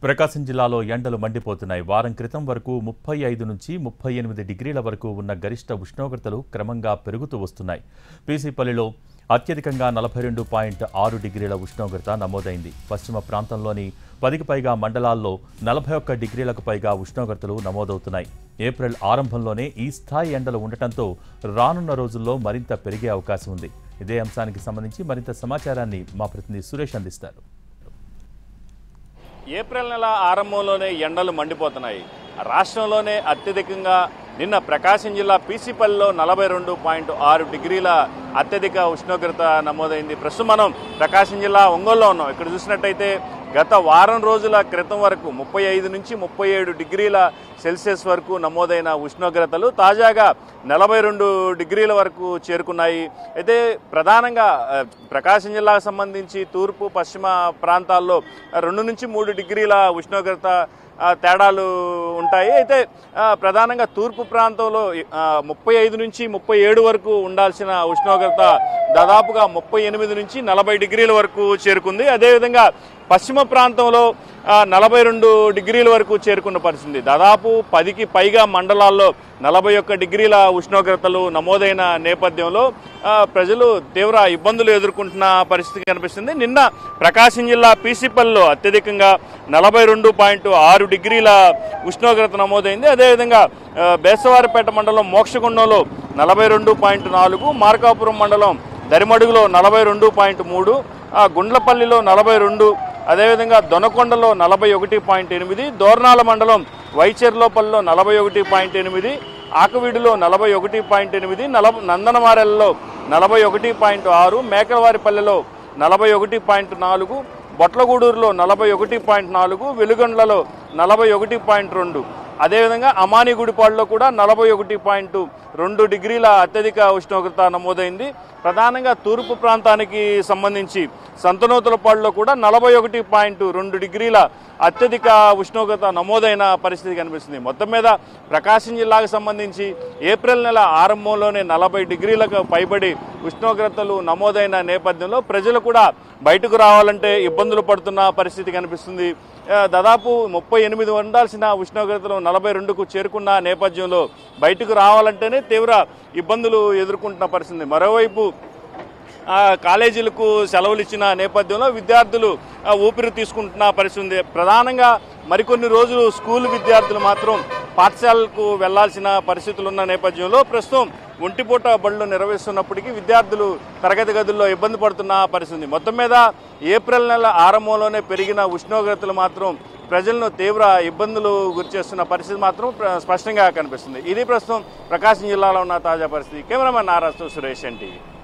ప్రకాశం జిల్లాలో ఎండలు మండిపోతున్నాయి వారం క్రితం వరకు ముప్పై ఐదు నుంచి ముప్పై ఎనిమిది డిగ్రీల వరకు ఉన్న గరిష్ట ఉష్ణోగ్రతలు క్రమంగా పెరుగుతూ వస్తున్నాయి పీసీపల్లిలో అత్యధికంగా నలభై రెండు పాయింట్ ఆరు డిగ్రీల ఉష్ణోగ్రత నమోదైంది పశ్చిమ ప్రాంతంలోని పదికి పైగా మండలాల్లో నలభై ఒక్క డిగ్రీలకు పైగా ఉష్ణోగ్రతలు నమోదవుతున్నాయి ఏప్రిల్ ఆరంభంలోనే ఈ స్థాయి ఎండలు ఉండటంతో రానున్న రోజుల్లో మరింత పెరిగే అవకాశం ఉంది ఇదే అంశానికి సంబంధించి మరింత సమాచారాన్ని మా ప్రతినిధి సురేష్ అందిస్తారు ఏప్రిల్ నెల ఆరంభంలోనే ఎండలు మండిపోతున్నాయి రాష్ట్రంలోనే అత్యధికంగా నిన్న ప్రకాశం జిల్లా పీసీపల్లిలో నలభై రెండు పాయింట్ ఆరు డిగ్రీల అత్యధిక ఉష్ణోగ్రత నమోదైంది ప్రస్తుతం మనం ప్రకాశం జిల్లా ఒంగోలులో ఉన్నాం ఇక్కడ చూసినట్టయితే గత వారం రోజుల క్రితం వరకు ముప్పై ఐదు నుంచి ముప్పై ఏడు డిగ్రీల సెల్సియస్ వరకు నమోదైన ఉష్ణోగ్రతలు తాజాగా నలభై రెండు డిగ్రీల వరకు చేరుకున్నాయి అయితే ప్రధానంగా ఆ, ప్రకాశం జిల్లాకు సంబంధించి తూర్పు పశ్చిమ ప్రాంతాల్లో రెండు నుంచి మూడు డిగ్రీల ఉష్ణోగ్రత ఆ, తేడాలు ఉంటాయి అయితే ఆ, ప్రధానంగా తూర్పు ప్రాంతంలో ఆ, ముప్పై ఐదు నుంచి ముప్పై ఏడు వరకు ఉండాల్సిన ఉష్ణోగ్రత దాదాపుగా ముప్పై ఎనిమిది నుంచి నలభై డిగ్రీల వరకు చేరుకుంది అదేవిధంగా పశ్చిమ ప్రాంతంలో ఆ, నలభై రెండు డిగ్రీల వరకు చేరుకున్న పరిస్థితి దాదాపు పదికి పైగా మండలాల్లో నలభై ఒక్క డిగ్రీల ఉష్ణోగ్రతలు నమోదైన నేపథ్యంలో ఆ, ప్రజలు తీవ్ర ఇబ్బందులు ఎదుర్కొంటున్న పరిస్థితి కనిపిస్తుంది నిన్న ప్రకాశం జిల్లా పీసీపల్లిలో అత్యధికంగా నలభై రెండు పాయింట్ ఆరు డిగ్రీల ఉష్ణోగ్రత నమోదైంది అదేవిధంగా ఆ, బేసవారిపేట మండలం మోక్షగుండంలో నలభై రెండు పాయింట్ నాలుగు మార్కాపురం మండలం దరిమడుగులో నలభై రెండు పాయింట్ మూడు ఆ, గుండ్లపల్లిలో నలభై రెండు అదేవిధంగా దొనకొండలో నలభై ఒకటి పాయింట్ ఎనిమిది దోర్నాల మండలం వైచెర్లోపల్లిలో నలభై ఒకటి పాయింట్ ఎనిమిది ఆకువీడులో నలభై ఒకటి పాయింట్ ఎనిమిది నల నందనమారెల్లో నలభై ఒకటి పాయింట్ ఆరు మేకలవారిపల్లెలో నలభై ఒకటి పాయింట్ నాలుగు బొట్లగూడూరులో నలభై ఒకటి పాయింట్ నాలుగు వెలుగొండ్లలో నలభై ఒకటి పాయింట్ రెండు అదేవిధంగా అమానిగుడిపాడులో కూడా నలభై ఒకటి పాయింట్ రెండు డిగ్రీల అత్యధిక ఉష్ణోగ్రత నమోదైంది ప్రధానంగా తూర్పు ప్రాంతానికి సంబంధించి సంతనూతలపాడులో కూడా నలభై ఒకటి పాయింట్ రెండు డిగ్రీల అత్యధిక ఉష్ణోగ్రత నమోదైన పరిస్థితి కనిపిస్తుంది మొత్తం మీద ప్రకాశం జిల్లాకు సంబంధించి ఏప్రిల్ నెల ఆరంభంలోనే నలభై డిగ్రీలకు పైబడి ఉష్ణోగ్రతలు నమోదైన నేపథ్యంలో ప్రజలు కూడా బయటకు రావాలంటే ఇబ్బందులు పడుతున్న పరిస్థితి కనిపిస్తుంది ఆ, దాదాపు ముప్పై ఎనిమిది ఉండాల్సిన ఉష్ణోగ్రతలు నలభై రెండుకు చేరుకున్న నేపథ్యంలో బయటకు రావాలంటేనే తీవ్ర ఇబ్బందులు ఎదుర్కొంటున్న పరిస్థితి మరోవైపు ఆ, కాలేజీలకు సెలవులు ఇచ్చిన నేపథ్యంలో విద్యార్థులు ఆ, ఊపిరి తీసుకుంటున్న పరిస్థితి ఉంది ప్రధానంగా మరికొన్ని రోజులు స్కూల్ విద్యార్థులు మాత్రం పాఠశాలలకు వెళ్లాల్సిన పరిస్థితులు ఉన్న నేపథ్యంలో ప్రస్తుతం ఒంటిపూట బడులు నిర్వహిస్తున్నప్పటికీ విద్యార్థులు తరగతి గదుల్లో ఇబ్బంది పడుతున్న పరిస్థితి ఉంది. మొత్తం మీద ఏప్రిల్ నెల ఆరంభంలోనే పెరిగిన ఉష్ణోగ్రతలు మాత్రం ప్రజలను తీవ్ర ఇబ్బందులు గురిచేస్తున్న పరిస్థితి మాత్రం ప్ర- స్పష్టంగా కనిపిస్తుంది ఇది ప్రస్తుతం ప్రకాశం జిల్లాలో ఉన్న తాజా పరిస్థితి కెమెరామెన్ నారాజు సురేష్ ఎన్టీవీ